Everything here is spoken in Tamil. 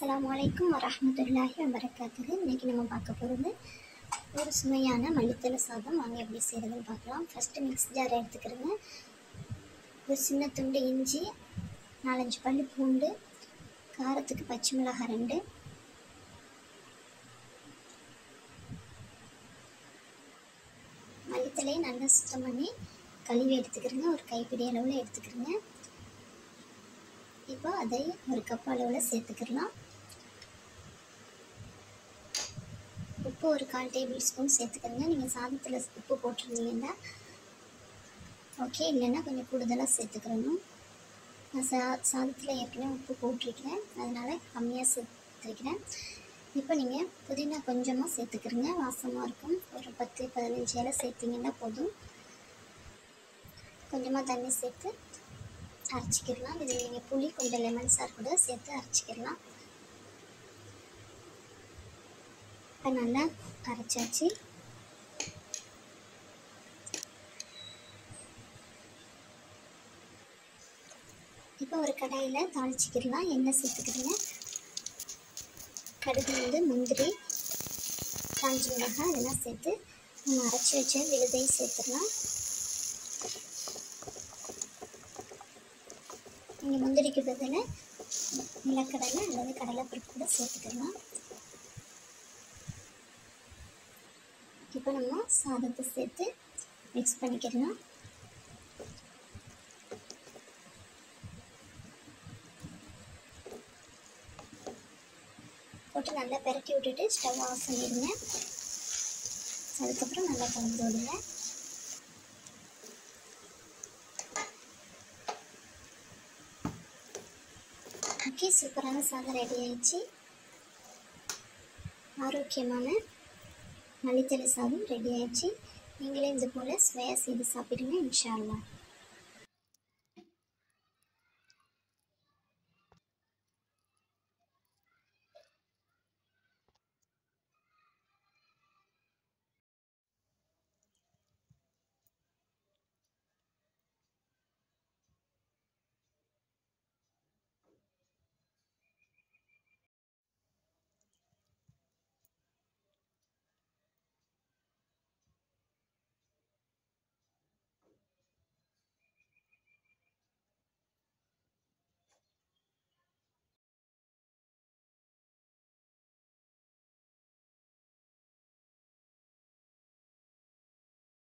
அஸ்ஸலாமு அலைக்கும் வரஹ்மத்துல்லாஹி வபரகாத்துஹு இன்றைக்கி நம்ம பார்க்க போகிறது ஒரு சுவையான மல்லித்தலை சாதம் வாங்க எப்படி செய்கிறதுன்னு பார்க்கலாம் ஃபஸ்ட்டு மிக்ஸ் ஜார் எடுத்துக்கிறேங்க ஒரு சின்ன துண்டு இஞ்சி நாலஞ்சு பல்லு பூண்டு காரத்துக்கு பச்சை மிளகாய் ரெண்டு மல்லித்தலையை நல்லா சுத்தம் பண்ணி கழுவி எடுத்துக்கிறேங்க ஒரு கைப்பிடி அளவில் எடுத்துக்கிறேங்க இப்போ அதை ஒரு கப் அளவில் சேர்த்துக்கிடலாம் உப்பு ஒரு கால் டேபிள் ஸ்பூன் சேர்த்துக்கிறங்க நீங்கள் சாதத்தில் உப்பு போட்டிருந்தீங்கன்னா ஓகே இல்லைன்னா கொஞ்சம் கூடுதலாக சேர்த்துக்கிறணும் நான் சா சாதத்தில் ஏற்கனவே உப்பு போட்டிருக்கிறேன் அதனால் கம்மியாக சேர்த்துருக்கிறேன் இப்போ நீங்கள் புதினா கொஞ்சமாக சேர்த்துக்கிறங்க வாசமாக இருக்கும் ஒரு பத்து பதினஞ்சு இலை சேர்த்திங்கன்னா போதும் கொஞ்சமாக தண்ணி சேர்த்து அரைச்சிக்கிடலாம் இது நீங்கள் புளி கொஞ்சம் லெமன் சார் கூட சேர்த்து அரைச்சிக்கிடலாம் இப்போ நல்லா அரைச்சாச்சு இப்போ ஒரு கடாயில் தாளிச்சிக்கிடலாம் எண்ணெய் சேர்த்துக்கிறேங்க கடுகு வந்து முந்திரி காஞ்சி மிளகாய் இதெல்லாம் சேர்த்து நம்ம அரைச்சி வச்ச விழுதையும் சேர்த்துடலாம் நீங்கள் முந்திரிக்கு பதில் நிலக்கடலை அல்லது கடலைப்பருப்பு கூட சேர்த்துக்கலாம் இப்போ நம்ம சாதத்தை சேர்த்து மிக்ஸ் பண்ணிக்கலாம் போட்டு நல்லா பெரட்டி விட்டுட்டு ஸ்டவ் ஆஃப் பண்ணிடுங்க அதுக்கப்புறம் நல்லா கலந்து விடுங்க ஓகே சூப்பரான சாதம் ரெடி ஆயிடுச்சு ஆரோக்கியமான மல்லித்தலை சாதம் ரெடி ஆயிடுச்சு நீங்களே இது போல் சுவையாக செய்து சாப்பிடுங்க இன்ஷா அல்லாஹ்